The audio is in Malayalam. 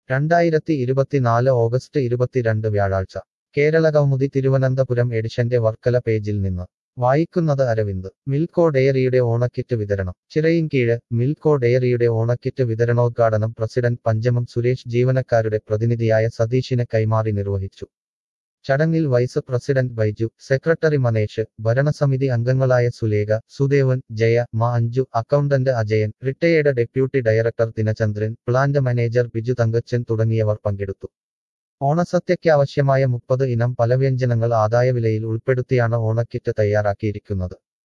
രണ്ടായിരത്തി ഇരുപത്തിനാല് ഓഗസ്റ്റ് ഇരുപത്തിരണ്ട് വ്യാഴാഴ്ച കേരള കൗമുദി തിരുവനന്തപുരം എഡിഷന്റെ വർക്കല പേജിൽ നിന്ന് വായിക്കുന്നത് അരവിന്ദ് മിൽക്കോ ഡയറിയുടെ ഓണക്കിറ്റ് വിതരണം ചിറയിൻകീഴ് മിൽക്കോ ഡയറിയുടെ ഓണക്കിറ്റ് വിതരണോദ്ഘാടനം പ്രസിഡന്റ് പഞ്ചമം സുരേഷ് ജീവനക്കാരുടെ പ്രതിനിധിയായ സതീഷിന് കൈമാറി നിർവഹിച്ചു ചടങ്ങിൽ vice president Baiju secretary Manesh ഭരണസമിതി അംഗങ്ങളായ സുലേഖ സുദേവൻ ജയ മ Anju accountant Ajayan retired deputy director Dinachandran plant manager Biju Thankachan തുടങ്ങിയവർ പങ്കെടുത്തു ഓണസദ്യയ്ക്കാവശ്യമായ മുപ്പത് ഇനം പലവ്യഞ്ജനങ്ങൾ ആദായവിലയിൽ ഉൾപ്പെടുത്തിയാണ് ഓണക്കിറ്റ് തയ്യാറാക്കിയിരിക്കുന്നത്